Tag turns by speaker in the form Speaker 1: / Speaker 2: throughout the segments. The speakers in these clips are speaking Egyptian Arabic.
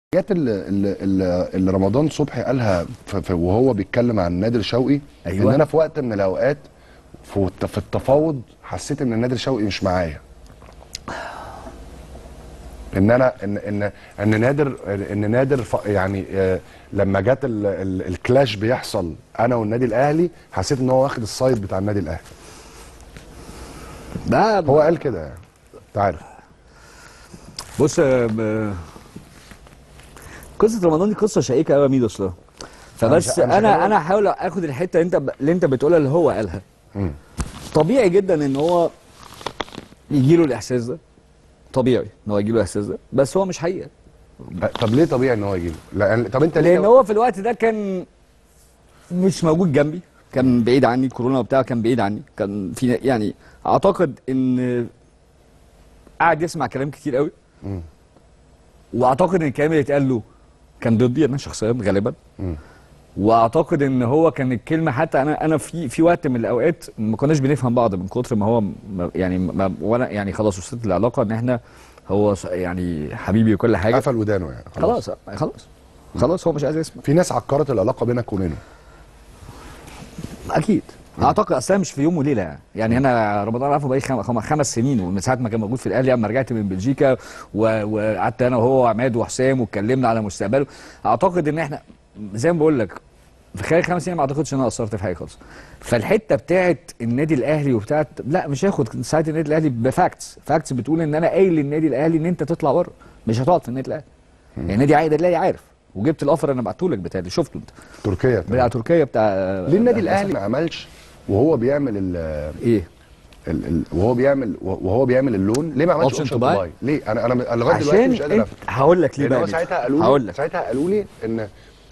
Speaker 1: الحاجات اللي, اللي, اللي اللي رمضان صبحي قالها ف- ف- وهو بيتكلم عن نادر شوقي
Speaker 2: أيوة.
Speaker 1: ان انا في وقت من الاوقات في الت- في التفاوض حسيت ان نادر شوقي مش معايا ان انا ان ان ان نادر ان نادر ف- يعني آه، لما جت ال- ال- الكلاش بيحصل انا والنادي الاهلي حسيت ان هو واخد السايد بتاع النادي الاهلي
Speaker 2: ده
Speaker 1: هو قال كده يعني انت عارف
Speaker 2: بص آه، ب- قصه رمضان دي قصه شيقه قوي يا ميدو اصلا فبس
Speaker 1: أنا مش- أنا مش
Speaker 2: انا
Speaker 1: هقول-
Speaker 2: انا هحاول اخد الحته اللي انت اللي انت بتقولها اللي هو قالها
Speaker 1: مم.
Speaker 2: طبيعي جدا ان هو يجي له الاحساس ده طبيعي ان هو يجي له الاحساس ده بس هو مش حقيقه
Speaker 1: طب ليه طبيعي ان هو يجي له طب انت ليه
Speaker 2: لان هو في الوقت ده كان مش موجود جنبي كان بعيد عني كورونا وبتاع كان بعيد عني كان في يعني اعتقد ان قعد يسمع كلام كتير قوي
Speaker 1: مم.
Speaker 2: واعتقد ان الكلام اللي اتقال له كان ضدي انا شخصيا غالبا
Speaker 1: مم.
Speaker 2: واعتقد ان هو كان الكلمه حتى انا انا في في وقت من الاوقات ما كناش بنفهم بعض من كتر ما هو ما يعني ما وانا يعني خلاص وصلت العلاقه ان احنا هو ص- يعني حبيبي وكل حاجه
Speaker 1: قفل ودانه يعني
Speaker 2: خلاص خلاص خلاص هو مش عايز يسمع
Speaker 1: في ناس عكرت العلاقه بينك وبينه
Speaker 2: اكيد اعتقد اصلا مش في يوم وليله يعني يعني انا رمضان عارفه بقالي خم... خم... خمس سنين ومن ساعه ما كان موجود في الاهلي لما رجعت من بلجيكا و- وقعدت انا وهو وعماد وحسام واتكلمنا على مستقبله اعتقد ان احنا زي ما بقول لك في خلال خمس سنين ما اعتقدش ان انا قصرت في حاجه خالص فالحته بتاعت النادي الاهلي وبتاعت لا مش هاخد ساعه النادي الاهلي بفاكتس فاكتس بتقول ان انا قايل للنادي الاهلي ان انت تطلع بره مش هتقعد في النادي الاهلي يعني النادي عايد الاهلي عارف وجبت الاوفر انا بعته لك بتاعي شفته انت
Speaker 1: تركيا
Speaker 2: بتاع تركيا بتاع
Speaker 1: ليه النادي الاهلي ما عملش وهو بيعمل ال
Speaker 2: ايه
Speaker 1: ال ال وهو بيعمل وهو بيعمل اللون ليه ما عملش
Speaker 2: Option
Speaker 1: اوبشن
Speaker 2: to
Speaker 1: تو
Speaker 2: buy؟
Speaker 1: باي ليه انا انا لغايه دلوقتي
Speaker 2: عشان
Speaker 1: مش قادر
Speaker 2: انت
Speaker 1: افهم
Speaker 2: هقول لك ليه
Speaker 1: لان
Speaker 2: بقى
Speaker 1: هو
Speaker 2: يا
Speaker 1: ساعتها
Speaker 2: ميدو.
Speaker 1: قالوا
Speaker 2: هقول
Speaker 1: لي
Speaker 2: لك
Speaker 1: ساعتها قالوا لي ان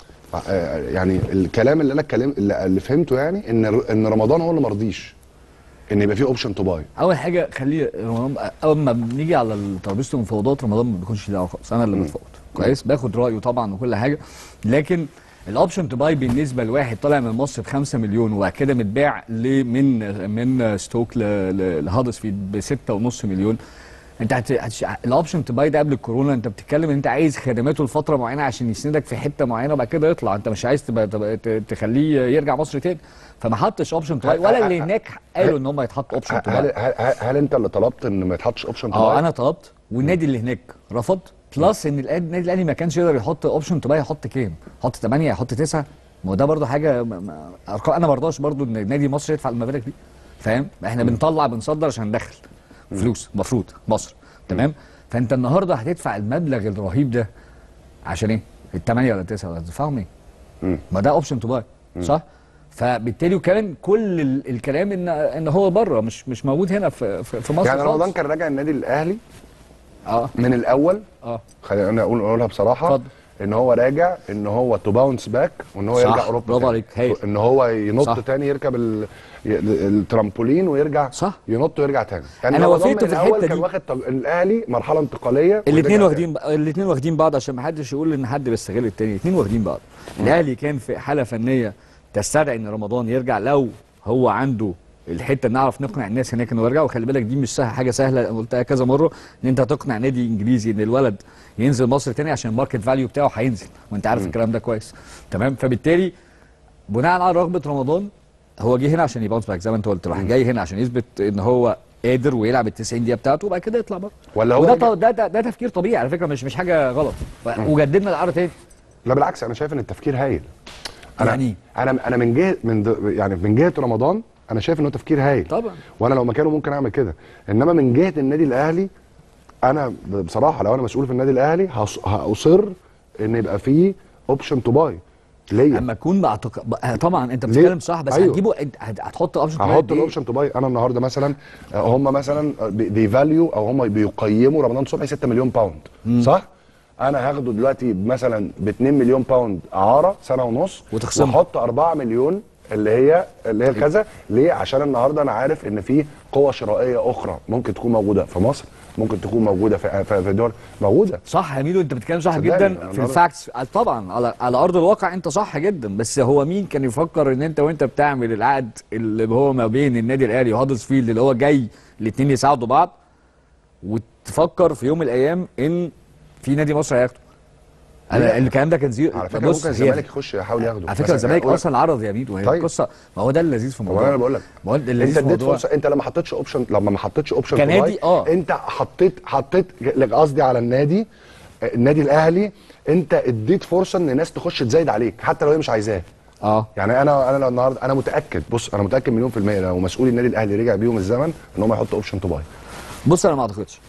Speaker 1: آه، يعني الكلام اللي انا اتكلم اللي اللي فهمته يعني ان ان رمضان هو اللي مرضيش ان يبقى فيه اوبشن تو باي
Speaker 2: اول حاجه خلي رمضان اول ما بنيجي على ترابيزه المفاوضات رمضان ما بيكونش ليه دعوه خالص انا اللي بفاوض كويس باخد رايه طبعا وكل حاجه لكن الاوبشن تو باي بالنسبه لواحد طالع من مصر ب 5 مليون وبعد كده متباع ل- من من ستوك ل- ل- لهدرسفيلد ب 6.5 مليون انت هت... هتش... الاوبشن تو باي ده قبل الكورونا انت بتتكلم ان انت عايز خدماته لفتره معينه عشان يسندك في حته معينه وبعد كده يطلع انت مش عايز تبقى, تبقى ت- تخليه يرجع مصر تاني فما حطش اوبشن تو باي ولا اللي هناك قالوا ان هم يتحط اوبشن تو باي
Speaker 1: هل, هل, هل, هل انت اللي طلبت ان ما يتحطش اوبشن تو
Speaker 2: اه
Speaker 1: باي
Speaker 2: انا طلبت والنادي اللي هناك رفض بلس ان الأهلي- النادي الاهلي ما كانش يقدر يحط اوبشن تو باي يحط كام؟ يحط 8 يحط 9 ما هو ده برضه حاجه ما- ما- ارقام انا ما برضاش برضه ان نادي مصر يدفع المبالغ دي فاهم؟ احنا بنطلع بنصدر عشان ندخل فلوس المفروض مصر تمام؟ فانت النهارده هتدفع المبلغ الرهيب ده عشان ايه؟ الثمانيه ولا التسعه ولا هتدفعهم ايه؟
Speaker 1: مم.
Speaker 2: ما ده اوبشن تو باي صح؟ فبالتالي وكمان كل ال- الكلام ان ان هو بره مش مش موجود هنا في في في مصر
Speaker 1: يعني
Speaker 2: خالص.
Speaker 1: رمضان كان راجع النادي الاهلي
Speaker 2: اه
Speaker 1: من الاول
Speaker 2: اه
Speaker 1: خلينا اقول اقولها بصراحه
Speaker 2: اتفضل.
Speaker 1: ان هو راجع ان هو تو باونس باك وان هو
Speaker 2: صح،
Speaker 1: يرجع اوروبا
Speaker 2: برافو
Speaker 1: تاني.
Speaker 2: عليك، هايل.
Speaker 1: ان هو ينط
Speaker 2: صح.
Speaker 1: تاني يركب ال... ي- الترامبولين ويرجع
Speaker 2: صح.
Speaker 1: ينط ويرجع تاني يعني
Speaker 2: أنا
Speaker 1: رمضان
Speaker 2: وافقت
Speaker 1: من
Speaker 2: في
Speaker 1: الأول
Speaker 2: الحتة
Speaker 1: كان
Speaker 2: دي.
Speaker 1: واخد تج- الاهلي مرحله انتقاليه
Speaker 2: الاثنين
Speaker 1: ورجع
Speaker 2: واخدين الاثنين واخدين بعض عشان ما حدش يقول ان حد بيستغل التاني الاثنين واخدين بعض الاهلي كان في حاله فنيه تستدعي ان رمضان يرجع لو هو عنده الحته نعرف نقنع الناس هناك انه يرجع وخلي بالك دي مش سهل حاجه سهله أنا قلتها كذا مره ان انت تقنع نادي انجليزي ان الولد ينزل مصر تاني عشان الماركت فاليو بتاعه هينزل وانت عارف الكلام ده كويس تمام فبالتالي بناء على رغبه رمضان هو جه هنا عشان يباونس باك زي ما انت قلت راح جاي هنا عشان يثبت ان هو قادر ويلعب ال 90 دقيقه بتاعته وبعد كده يطلع بره
Speaker 1: ولا هو
Speaker 2: وده
Speaker 1: رجع-
Speaker 2: ط- ده, ده, ده تفكير طبيعي على فكره مش مش حاجه غلط ف- وجددنا العرض تاني
Speaker 1: لا بالعكس انا شايف ان التفكير هايل انا
Speaker 2: يعني
Speaker 1: انا انا من جهه من د... يعني من جهه رمضان انا شايف انه تفكير هايل
Speaker 2: طبعا
Speaker 1: وانا لو مكانه ممكن اعمل كده انما من جهه النادي الاهلي انا بصراحه لو انا مسؤول في النادي الاهلي هص- هاصر ان يبقى فيه اوبشن تو باي ليا
Speaker 2: اما اكون بعتق... ب- طبعا انت
Speaker 1: ليه؟
Speaker 2: بتتكلم صح بس
Speaker 1: أيوه.
Speaker 2: هتجيبه انت هت- هتحط اوبشن
Speaker 1: هحط الاوبشن تو باي انا النهارده مثلا آه، هم مثلا بيفاليو او هم بيقيموا رمضان صبحي 6 مليون باوند صح؟ انا هاخده دلوقتي مثلا ب 2 مليون باوند اعاره سنه ونص
Speaker 2: وتخصمه.
Speaker 1: واحط 4 مليون اللي هي اللي هي كذا ليه؟ عشان النهارده انا عارف ان في قوه شرائيه اخرى ممكن تكون موجوده في مصر ممكن تكون موجوده في في في دول موجوده
Speaker 2: صح يا ميدو انت بتتكلم صح
Speaker 1: صدقني،
Speaker 2: جدا
Speaker 1: أنا
Speaker 2: في
Speaker 1: النهاردة-
Speaker 2: الفاكتس طبعا على على ارض الواقع انت صح جدا بس هو مين كان يفكر ان انت وانت بتعمل العقد اللي هو ما بين النادي الاهلي وهدرسفيلد اللي هو جاي الاثنين يساعدوا بعض وتفكر في يوم من الايام ان في نادي مصر هياخده انا الكلام ده كان زيرو
Speaker 1: على فكره
Speaker 2: بص،
Speaker 1: ممكن
Speaker 2: هي-
Speaker 1: الزمالك يخش يحاول ياخده
Speaker 2: على فكره
Speaker 1: مثلا
Speaker 2: الزمالك
Speaker 1: أقول لك-
Speaker 2: اصلا عرض يا ميدو وهي
Speaker 1: طيب.
Speaker 2: القصه ما هو ده اللذيذ في
Speaker 1: هو
Speaker 2: الموضوع
Speaker 1: انا بقول لك
Speaker 2: ما هو ده اللذيذ
Speaker 1: انت
Speaker 2: في
Speaker 1: اديت
Speaker 2: الموضوع
Speaker 1: فرصه انت لما حطيتش اوبشن لما ما حطيتش اوبشن
Speaker 2: كنادي، اه.
Speaker 1: انت حطيت حطيت قصدي على النادي النادي الاهلي انت اديت فرصه ان الناس تخش تزايد عليك حتى لو هي مش عايزاه
Speaker 2: اه
Speaker 1: يعني انا انا لو النهارده انا متاكد بص انا متاكد مليون في الميه لو مسؤولي النادي الاهلي رجع بيهم الزمن ان هم يحطوا اوبشن تو باي
Speaker 2: بص انا ما اعتقدش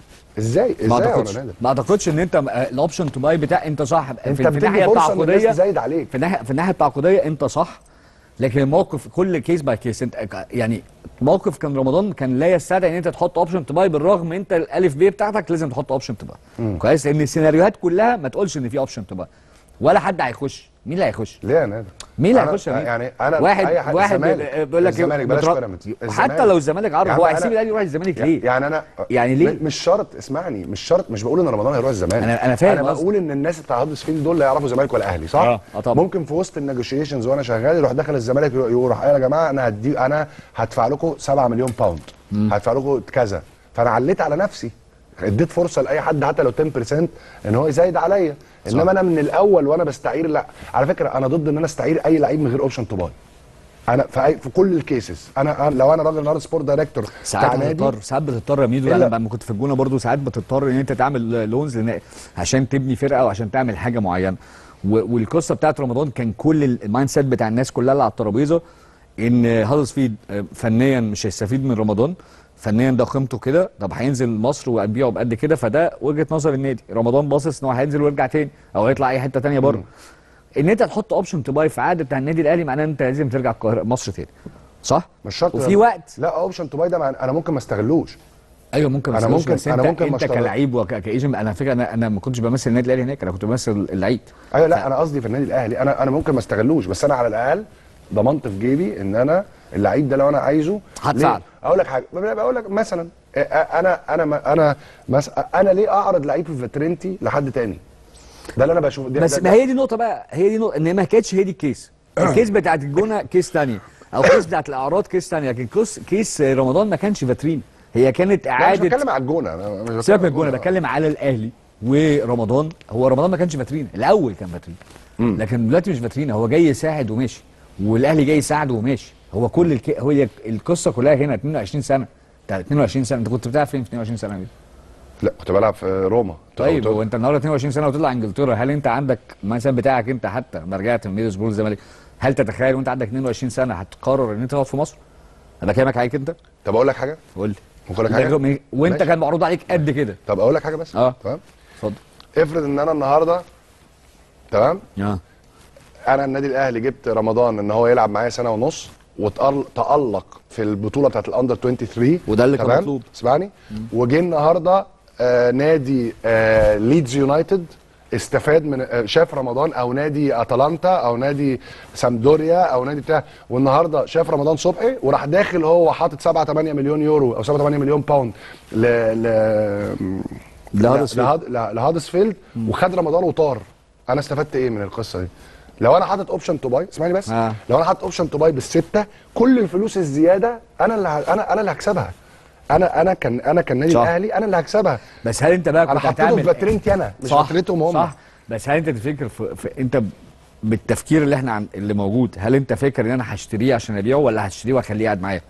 Speaker 1: ازاي
Speaker 2: ما
Speaker 1: ازاي يا
Speaker 2: اعتقدش
Speaker 1: نادر
Speaker 2: ما اعتقدش ان انت الاوبشن تو باي بتاع انت صح
Speaker 1: انت
Speaker 2: في, في
Speaker 1: بتدي
Speaker 2: الناحيه
Speaker 1: فرصه ان الناس
Speaker 2: التعاقديه
Speaker 1: تزايد عليك
Speaker 2: في الناحيه في الناحيه التعاقديه انت صح لكن الموقف كل كيس باي كيس انت يعني موقف كان رمضان كان لا يستدعي ان انت تحط اوبشن تو باي بالرغم انت الالف ب بتاعتك لازم تحط اوبشن تو باي كويس لان السيناريوهات كلها ما تقولش ان في اوبشن تو باي ولا حد هيخش مين اللي هيخش
Speaker 1: ليه يا نادر
Speaker 2: مين اللي
Speaker 1: أنا-
Speaker 2: هيخش يا مين؟
Speaker 1: يعني انا
Speaker 2: واحد
Speaker 1: أي حد-
Speaker 2: واحد
Speaker 1: الزمالك.
Speaker 2: بيقول لك
Speaker 1: الزمالك بلاش
Speaker 2: بترا-
Speaker 1: بيراميدز
Speaker 2: حتى
Speaker 1: الزمالك.
Speaker 2: لو الزمالك عرض
Speaker 1: يا
Speaker 2: هو
Speaker 1: عم
Speaker 2: هيسيب
Speaker 1: أنا-
Speaker 2: الاهلي يروح الزمالك ليه؟
Speaker 1: يعني انا
Speaker 2: يعني ليه؟
Speaker 1: م- مش شرط اسمعني مش شرط مش بقول ان رمضان هيروح الزمالك
Speaker 2: أنا- أنا فاهم
Speaker 1: انا
Speaker 2: قصدك.
Speaker 1: بقول ان الناس بتاع هدرسفيلد دول لا يعرفوا زمالك ولا اهلي صح؟
Speaker 2: آه، آه طبعا.
Speaker 1: ممكن في وسط النيجوشيشنز وانا شغال يروح داخل الزمالك يروح- يروح قال يا جماعه انا هدي انا هدفع لكم 7 مليون باوند هدفع لكم كذا فانا عليت على نفسي اديت فرصه لاي حد حتى لو 10% ان هو يزايد عليا انما انا من الاول وانا بستعير لا على فكره انا ضد ان انا استعير اي لعيب من غير اوبشن تو باي انا في, أي في كل الكيسز انا أنا- لو انا راجل النهارده سبورت دايركتور بتاع
Speaker 2: ساعات
Speaker 1: نادي
Speaker 2: بتضطر ساعات بتضطر يا ميدو
Speaker 1: إلا-
Speaker 2: انا لما كنت في الجونه برضو ساعات بتضطر ان انت تعمل لونز لان عشان تبني فرقه وعشان تعمل حاجه معينه و- والقصه بتاعت رمضان كان كل ال- المايند سيت بتاع الناس كلها اللي على الترابيزه ان هدرسفيلد آه، فنيا مش هيستفيد من رمضان فنيا ده قيمته كده طب هينزل مصر وهتبيعه بقد كده فده وجهه نظر النادي رمضان باصص ان هو هينزل ويرجع تاني او هيطلع اي حته تانيه بره ان انت تحط اوبشن تو باي في عقد بتاع النادي الاهلي معناه ان انت لازم ترجع القاهره مصر تاني صح
Speaker 1: مش شرط
Speaker 2: وفي وقت
Speaker 1: لا اوبشن تو باي ده مع- انا ممكن ما استغلوش
Speaker 2: ايوه ممكن
Speaker 1: أنا
Speaker 2: ما
Speaker 1: ممكن-
Speaker 2: بس
Speaker 1: أنا
Speaker 2: انت
Speaker 1: ممكن ما
Speaker 2: انت
Speaker 1: اشتغل-
Speaker 2: كلعيب وكايجنت انا فكره انا انا ما كنتش بمثل النادي الاهلي هناك انا كنت بمثل اللعيب
Speaker 1: ايوه لا انا قصدي في النادي الاهلي انا انا ممكن ما استغلوش بس انا على الاقل ضمنت في جيبي ان انا اللعيب ده لو انا عايزه
Speaker 2: هدفع
Speaker 1: ليه؟
Speaker 2: له.
Speaker 1: اقول لك حاجه بقول لك مثلا آه، آه، انا انا ما- انا مس... انا ليه اعرض لعيب في فيترينتي لحد تاني ده اللي انا بشوف ده
Speaker 2: بس
Speaker 1: ده-
Speaker 2: ما هي دي النقطه بقى هي دي نقطه ان ما كانتش هي دي الكيس الكيس بتاعت الجونه كيس تانية او كيس بتاعت الاعراض كيس تانية لكن كيس كيس رمضان ما كانش فاترين هي كانت
Speaker 1: لا مش
Speaker 2: اعاده
Speaker 1: بتكلم على الجونه انا مش بتكلم
Speaker 2: سيبك من
Speaker 1: على
Speaker 2: الجونه بتكلم على الاهلي ورمضان هو رمضان ما كانش فاترين الاول كان فاترين لكن دلوقتي مش فاترين هو جاي يساعد وماشي والاهلي جاي يساعده وماشي هو كل الك... هو القصه كلها هنا 22 سنه انت 22 سنه انت كنت بتلعب فين في 22 سنه دي؟
Speaker 1: لا كنت بلعب في روما
Speaker 2: طيب
Speaker 1: كنت-
Speaker 2: هو انت النهارده 22 سنه وتطلع انجلترا هل انت عندك مثلا بتاعك انت حتى لما رجعت من ميدلسبرو الزمالك هل تتخيل وانت عندك 22 سنه هتقرر ان انت تقعد في مصر؟ انا بكلمك عليك انت
Speaker 1: طب اقول لك حاجه
Speaker 2: قول لي
Speaker 1: ممكن أقول لك حاجه
Speaker 2: ده- وانت
Speaker 1: ماشي.
Speaker 2: كان معروض عليك قد كده
Speaker 1: طب اقول لك حاجه بس
Speaker 2: اه.
Speaker 1: تمام
Speaker 2: اتفضل
Speaker 1: افرض ان انا النهارده تمام
Speaker 2: اه
Speaker 1: انا النادي الاهلي جبت رمضان ان هو يلعب معايا سنه ونص وتالق في البطوله بتاعت الاندر 23
Speaker 2: وده اللي كان
Speaker 1: تمام؟
Speaker 2: مطلوب.
Speaker 1: اسمعني وجه النهارده آه نادي آه ليدز يونايتد استفاد من آه شاف رمضان او نادي اتلانتا او نادي سامدوريا او نادي بتاع والنهارده شاف رمضان صبحي وراح داخل هو حاطط 7 8 مليون يورو او 7 8 مليون باوند ل ل
Speaker 2: لهدرسفيلد.
Speaker 1: لهد- ل- لهدرسفيلد وخد رمضان وطار انا استفدت ايه من القصه دي لو انا حاطط اوبشن تو باي اسمعني بس
Speaker 2: آه.
Speaker 1: لو انا حاطط اوبشن تو باي بالسته كل الفلوس الزياده انا اللي ه- انا انا اللي هكسبها انا انا كان انا كالنادي
Speaker 2: صح.
Speaker 1: الاهلي انا اللي هكسبها
Speaker 2: بس هل انت بقى
Speaker 1: انا
Speaker 2: كنت
Speaker 1: حطيته في
Speaker 2: هتعمل
Speaker 1: فاترينتي انا مش فاترينتهم هم
Speaker 2: صح بس هل انت تفكر في, في انت بالتفكير اللي احنا عن اللي موجود هل انت فاكر ان انا هشتريه عشان ابيعه ولا هشتريه واخليه قاعد معايا؟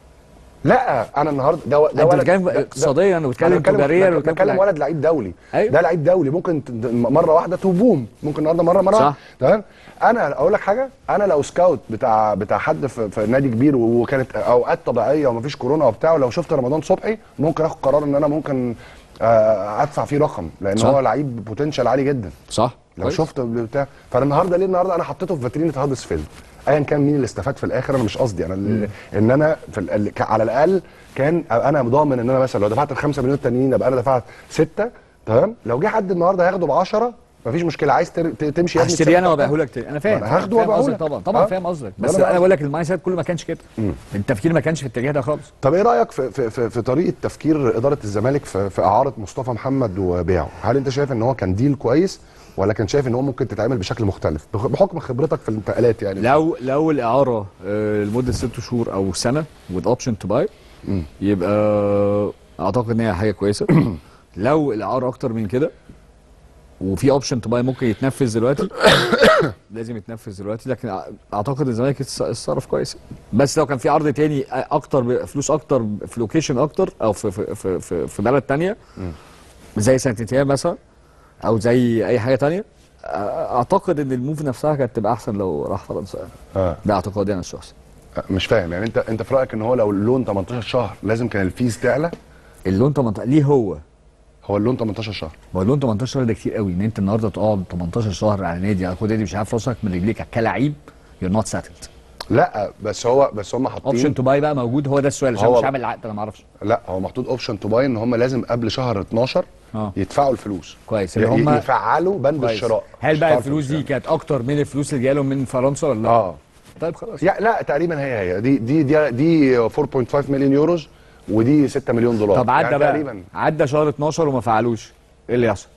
Speaker 1: لا انا النهارده ده ده
Speaker 2: انت
Speaker 1: ولد-
Speaker 2: بتتكلم
Speaker 1: ده- ده-
Speaker 2: اقتصاديا
Speaker 1: أنا
Speaker 2: وبتتكلم
Speaker 1: بتكلم-
Speaker 2: تجاريا
Speaker 1: بتكلم
Speaker 2: وبتتكلم
Speaker 1: بتكلم
Speaker 2: كل
Speaker 1: ولد لعيب دولي
Speaker 2: أيوة.
Speaker 1: ده لعيب دولي ممكن ت- مره واحده تبوم ممكن النهارده مره مره
Speaker 2: صح.
Speaker 1: واحدة. تمام انا اقول لك حاجه انا لو سكاوت بتاع بتاع حد في, في نادي كبير وكانت اوقات طبيعيه ومفيش كورونا وبتاع ولو شفت رمضان صبحي ممكن اخد قرار ان انا ممكن آه، ادفع فيه رقم لان
Speaker 2: صح.
Speaker 1: هو لعيب بوتنشال عالي جدا
Speaker 2: صح
Speaker 1: لو
Speaker 2: كويس.
Speaker 1: شفت بتاع فانا النهارده ليه النهارده انا حطيته في فاترينه هادرسفيلد ايا كان مين اللي استفاد في الاخر انا مش قصدي انا اللي ان انا في ال- ك- على الاقل كان أبقى انا ضامن ان انا مثلا لو دفعت الخمسة مليون التانيين ابقى انا دفعت ستة تمام لو جه حد النهارده هياخده ب 10 مفيش مشكله عايز تر... ت- تمشي يا ابني
Speaker 2: هشتريه انا
Speaker 1: تسيب-
Speaker 2: وابيعه لك تاني انا فاهم
Speaker 1: أنا هاخده
Speaker 2: فاهم
Speaker 1: وأبيعه
Speaker 2: قصدك
Speaker 1: لك.
Speaker 2: طبعا طبعا
Speaker 1: آه.
Speaker 2: فاهم قصدك
Speaker 1: ده
Speaker 2: بس
Speaker 1: أنا
Speaker 2: انا
Speaker 1: بقى-
Speaker 2: بقول لك المايند سيت كله ما كانش كده التفكير ما كانش في الاتجاه ده خالص
Speaker 1: طب ايه رايك في في في, في طريقه تفكير اداره الزمالك في, في اعاره مصطفى محمد وبيعه هل انت شايف ان هو كان ديل كويس ولا كان شايف ان هو ممكن تتعمل بشكل مختلف بخ- بحكم خبرتك في الانتقالات يعني
Speaker 2: لو لو الاعاره آه، لمده ست شهور او سنه with option to buy يبقى اعتقد ان هي حاجه كويسه لو الاعاره اكتر من كده وفي اوبشن تو باي ممكن يتنفذ دلوقتي لازم يتنفذ دلوقتي لكن أع- اعتقد الزمالك يتص- يتصرف كويس بس لو كان في عرض تاني اكتر ب- فلوس اكتر في لوكيشن اكتر او في في في, في, في بلد تانية زي سانتيتيان مثلا او زي اي حاجه تانية أ- اعتقد ان الموف نفسها كانت تبقى احسن لو راح فرنسا يعني.
Speaker 1: اه
Speaker 2: ده اعتقادي انا الشخصي
Speaker 1: مش فاهم يعني انت انت في رايك ان هو لو اللون 18 شهر لازم كان الفيز تعلى
Speaker 2: اللون 18 ليه هو
Speaker 1: هو اللون 18 شهر
Speaker 2: ما هو اللون 18 شهر ده كتير قوي ان انت النهارده تقعد 18 شهر على نادي على نادي مش عارف راسك من رجليك كلاعب يور نوت ساتلد
Speaker 1: لا بس هو بس هم
Speaker 2: اوبشن
Speaker 1: حاطين
Speaker 2: تو باي بقى موجود هو ده السؤال عشان
Speaker 1: هو-
Speaker 2: مش عامل عقد انا ما اعرفش
Speaker 1: لا هو محطوط اوبشن تو باي ان هم لازم قبل شهر 12
Speaker 2: اه
Speaker 1: يدفعوا الفلوس
Speaker 2: كويس
Speaker 1: ي-
Speaker 2: اللي هم
Speaker 1: يفعلوا بند
Speaker 2: كويس.
Speaker 1: الشراء
Speaker 2: هل بقى
Speaker 1: يدفعوا
Speaker 2: الفلوس دي
Speaker 1: يعني.
Speaker 2: كانت اكتر من الفلوس اللي جايه لهم من فرنسا ولا لا؟
Speaker 1: اه
Speaker 2: طيب خلاص
Speaker 1: يا لا تقريبا هي هي دي دي دي, دي 4.5 مليون يوروز ودي 6 مليون دولار
Speaker 2: طب عدى
Speaker 1: يعني
Speaker 2: بقى
Speaker 1: تقريبا
Speaker 2: عدى شهر 12 وما فعلوش ايه اللي يحصل؟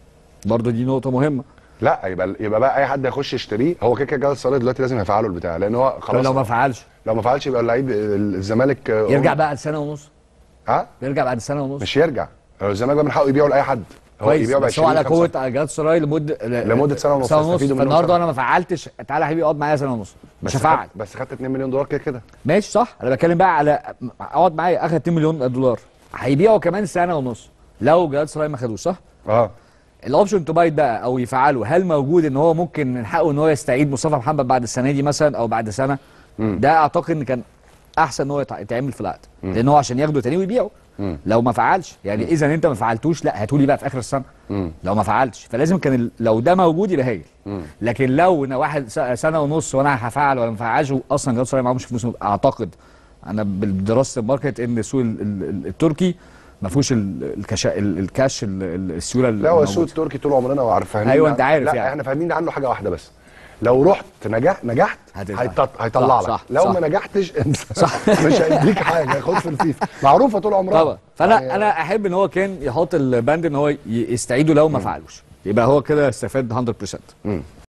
Speaker 2: برضه دي نقطة مهمة
Speaker 1: لا يبقى يبقى بقى اي حد يخش يشتريه هو كده كده جاله الصالح دلوقتي لازم يفعلوا البتاع لان هو
Speaker 2: طب
Speaker 1: خلاص
Speaker 2: لو ما فعلش
Speaker 1: لو ما فعلش يبقى اللعيب الزمالك آه،
Speaker 2: يرجع بقى لسنة ونص
Speaker 1: ها
Speaker 2: يرجع بعد سنة ونص
Speaker 1: مش يرجع لو الزمالك بقى من حقه يبيعه لاي حد هو
Speaker 2: كويس
Speaker 1: يبيعه ب
Speaker 2: بس هو على
Speaker 1: 20
Speaker 2: قوة جهاز سراي لمدة
Speaker 1: لمدة سنة ونص،
Speaker 2: سنة ونص
Speaker 1: يستفيدوا منهم
Speaker 2: فالنهارده
Speaker 1: سنة.
Speaker 2: انا ما فعلتش تعالى يا حبيبي اقعد معايا سنة ونص مش
Speaker 1: بس
Speaker 2: هفعل
Speaker 1: خدت بس خدت 2 مليون دولار كده كده
Speaker 2: ماشي صح انا بتكلم بقى على اقعد معايا اخد 2 مليون دولار هيبيعوا كمان سنة ونص لو جهاز سراي ما خدوش صح؟
Speaker 1: اه
Speaker 2: الاوبشن تو باي بقى او يفعله هل موجود ان هو ممكن من حقه ان هو يستعيد مصطفى محمد بعد السنه دي مثلا او بعد سنه ده اعتقد ان كان احسن ان هو يتع- يتعمل في العقد لان هو عشان ياخده تاني ويبيعه
Speaker 1: مم.
Speaker 2: لو ما فعلش يعني اذا انت ما فعلتوش لا هاتولي بقى في اخر السنه
Speaker 1: مم.
Speaker 2: لو ما فعلش فلازم كان ال- لو ده موجود يبقى هايل لكن لو انا واحد س- سنه ونص وانا هفعل ولا ما فعلش اصلا جهاز صراحه معهوش فلوس اعتقد انا بدراسه الماركت ان السوق ال- ال- التركي ما فيهوش ال- الكشا ال- الكاش ال- ال- السيوله
Speaker 1: لا هو السوق التركي طول عمرنا وعارف فاهمين
Speaker 2: أيوة،
Speaker 1: عنه-
Speaker 2: أنت عارف
Speaker 1: لا
Speaker 2: يعني.
Speaker 1: احنا فاهمين عنه حاجه واحده بس لو رحت نجح نجحت
Speaker 2: هتدفع.
Speaker 1: هيطلع, هيطلع
Speaker 2: صح،
Speaker 1: لك
Speaker 2: صح،
Speaker 1: لو
Speaker 2: صح.
Speaker 1: ما نجحتش صح مش هيديك حاجه خد في الفيفا معروفه طول عمرها
Speaker 2: طبعا فانا
Speaker 1: يعني
Speaker 2: انا احب ان هو كان يحط البند ان هو ي- يستعيده لو ما فعلوش يبقى هو كده استفاد 100%